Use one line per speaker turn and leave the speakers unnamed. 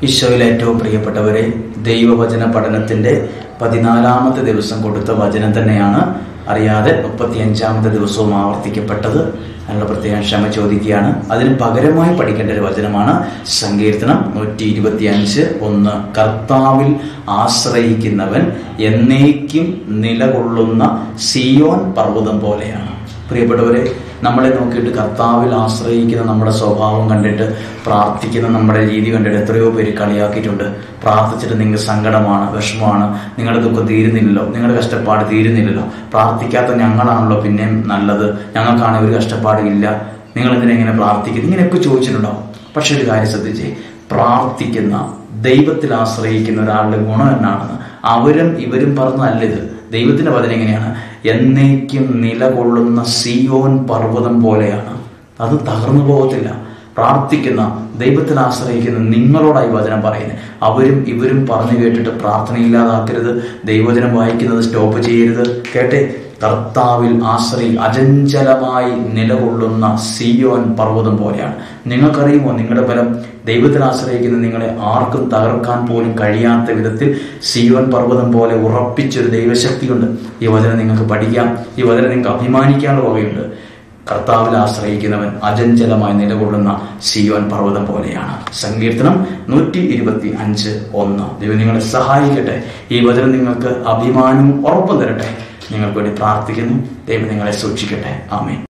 ഈശോയിൽ ഏറ്റവും പ്രിയപ്പെട്ടവരെ ദൈവവചന പഠനത്തിന്റെ പതിനാലാമത്തെ ദിവസം കൊടുത്ത വചനം തന്നെയാണ് അറിയാതെ മുപ്പത്തിയഞ്ചാമത്തെ ദിവസവും ആവർത്തിക്കപ്പെട്ടത് അതിനുള്ള പ്രത്യേകം ക്ഷമ ചോദിക്കുകയാണ് അതിന് പകരമായി പഠിക്കേണ്ട ഒരു വചനമാണ് സങ്കീർത്തനം നൂറ്റി ഇരുപത്തി അഞ്ച് ഒന്ന് കർത്താവിൽ ആശ്രയിക്കുന്നവൻ എന്നേക്കും നിലകൊള്ളുന്ന സിയോൻ പർവ്വതം പോലെയാണ് പ്രിയപ്പെട്ടവരെ നമ്മളെ നോക്കിയിട്ട് കർത്താവിൽ ആശ്രയിക്കുന്ന നമ്മുടെ സ്വഭാവം കണ്ടിട്ട് പ്രാർത്ഥിക്കുന്ന നമ്മുടെ രീതി കണ്ടിട്ട് എത്രയോ പേര് കളിയാക്കിയിട്ടുണ്ട് പ്രാർത്ഥിച്ചിട്ട് നിങ്ങൾക്ക് സങ്കടമാണ് വിഷമമാണ് നിങ്ങളുടെ ദുഃഖം തീരുന്നില്ലല്ലോ നിങ്ങളുടെ കഷ്ടപ്പാട് തീരുന്നില്ലല്ലോ പ്രാർത്ഥിക്കാത്ത ഞങ്ങളാണല്ലോ പിന്നെയും നല്ലത് ഞങ്ങൾക്കാണെങ്കിൽ ഒരു കഷ്ടപ്പാടും ഇല്ല നിങ്ങൾ എന്തിനാ ഇങ്ങനെ പ്രാർത്ഥിക്കുന്നത് ഇങ്ങനെയൊക്കെ ചോദിച്ചിട്ടുണ്ടാവും പക്ഷെ ഒരു കാര്യം ശ്രദ്ധിച്ചേ പ്രാർത്ഥിക്കുന്ന ദൈവത്തിൽ ആശ്രയിക്കുന്ന ഒരാളുടെ ഗുണം എന്നാണെന്ന് അവരും ഇവരും പറഞ്ഞതല്ല ഇത് ദൈവത്തിന്റെ വചനം എങ്ങനെയാണ് എന്നേക്കും നിലകൊള്ളുന്ന സിയോൻ പർവ്വതം പോലെയാണ് അത് തകർന്നു പോകത്തില്ല പ്രാർത്ഥിക്കുന്ന ദൈവത്തിൽ ആശ്രയിക്കുന്ന നിങ്ങളോടായി വചനം പറയുന്നത് അവരും ഇവരും പറഞ്ഞു കേട്ടിട്ട് പ്രാർത്ഥനയില്ലാതാക്കരുത് ദൈവവചനം വായിക്കുന്നത് സ്റ്റോപ്പ് ചെയ്യരുത് കേട്ടെ കർത്താവിൽ ആശ്രയി അചഞ്ചലമായി നിലകൊള്ളുന്ന സിയോൻ പർവ്വതം പോലെയാണ് നിങ്ങൾക്കറിയുമോ നിങ്ങളുടെ ബലം ദൈവത്തിൽ ആശ്രയിക്കുന്ന നിങ്ങളെ ആർക്കും തകർക്കാൻ പോലും കഴിയാത്ത വിധത്തിൽ സിയോൻ പർവ്വതം പോലെ ഉറപ്പിച്ചൊരു ദൈവശക്തിയുണ്ട് ഈ വചനം നിങ്ങൾക്ക് പഠിക്കാം ഈ വചനം നിങ്ങൾക്ക് അഭിമാനിക്കാനുള്ള വകയുണ്ട് കർത്താവിൽ ആശ്രയിക്കുന്നവൻ അജഞ്ചലമായി നിലകൊള്ളുന്ന സിയോൻ പർവ്വതം പോലെയാണ് സങ്കീർത്തനം നൂറ്റി ഇരുപത്തി അഞ്ച് ഒന്ന് ദൈവം നിങ്ങളെ സഹായിക്കട്ടെ ഈ വചനം നിങ്ങൾക്ക് അഭിമാനവും ഉറപ്പും തരട്ടെ നിങ്ങൾക്ക് വേണ്ടി പ്രാർത്ഥിക്കുന്നു ദൈവം നിങ്ങളെ സൂക്ഷിക്കട്ടെ ആമേൻ